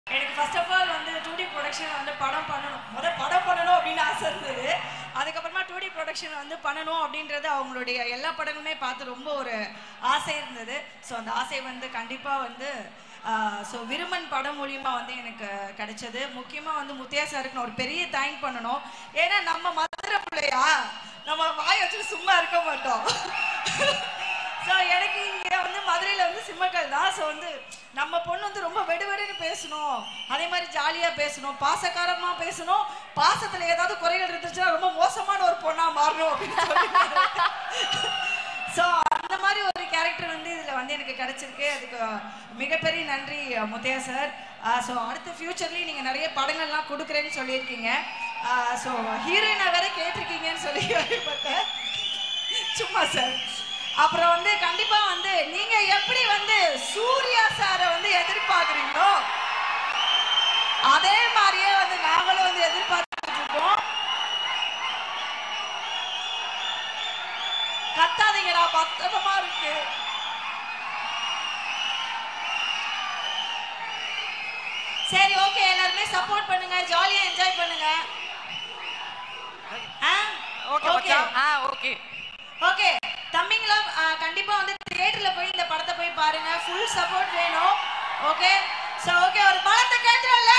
எனக்கு first of all வந்து two D production வந்து படம் பண்ணணும் முத படம் பண்ணணும் அப்படின்னு ஆசை இருந்தது அதுக்கப்புறமா டூ டி ப்ரொடக்ஷன் வந்து பண்ணணும் அப்படின்றது அவங்களுடைய எல்லா படங்களுமே பார்த்து ரொம்ப ஒரு ஆசை இருந்தது ஸோ அந்த ஆசை வந்து கண்டிப்பாக வந்து ஸோ விருமன் படம் மூலியமாக வந்து எனக்கு கிடைச்சது முக்கியமாக வந்து முத்தியா சாருக்கு நான் ஒரு பெரிய தேங்க் பண்ணணும் ஏன்னா நம்ம மதுரை பிள்ளையா நம்ம வாய் வச்சுட்டு சும்மா இருக்க மாட்டோம் ஸோ எனக்கு இங்கே வந்து மதுரையில் வந்து சிம்மக்கல் தான் ஸோ வந்து நம்ம பொண்ணு வந்து ரொம்ப வெடுவெடுன்னு பேசணும் அதே மாதிரி ஜாலியாக பேசணும் பாசக்காரமாக பேசணும் பாசத்தில் ஏதாவது குறைகள் இருந்துச்சுன்னா ரொம்ப மோசமான ஒரு பொண்ணாக மாறணும் அப்படின்னு சொல்லி ஸோ அந்த மாதிரி ஒரு கேரக்டர் வந்து இதில் வந்து எனக்கு கிடைச்சிருக்கு அதுக்கு மிகப்பெரிய நன்றி முத்தையா சார் ஸோ அடுத்த ஃப்யூச்சர்லேயும் நீங்கள் நிறைய படங்கள்லாம் கொடுக்குறேன்னு சொல்லியிருக்கீங்க ஸோ ஹீரோயினை வேற கேட்டிருக்கீங்கன்னு சொல்லி கேள்விப்பட்டேன் சும்மா சார் அப்புறம் வந்து கண்டிப்பா வந்து நீங்க எப்படி வந்து சூர்யா சாரை வந்து எதிர்பார்க்குறீங்களோ அதே மாதிரியே வந்து நாங்களும் வந்து எதிர்பார்த்துட்டு இருக்கோம் கத்தாதீங்கடா பத்தமா இருக்கு சரி ஓகே எல்லாருமே சப்போர்ட் பண்ணுங்க ஜாலியா என்ஜாய் பண்ணுங்க ஓகே மச்சான் ஆ ஓகே ஓகே தம்பிங்களா ஆ, கண்டிப்பா வந்து தியேட்டர்ல போய் இந்த படத்தை போய் பாருங்க ஃபுல் சப்போர்ட் வேணும் ஓகே சோ ஓகே ஒரு பலத்தை கேட்டுறோம்ல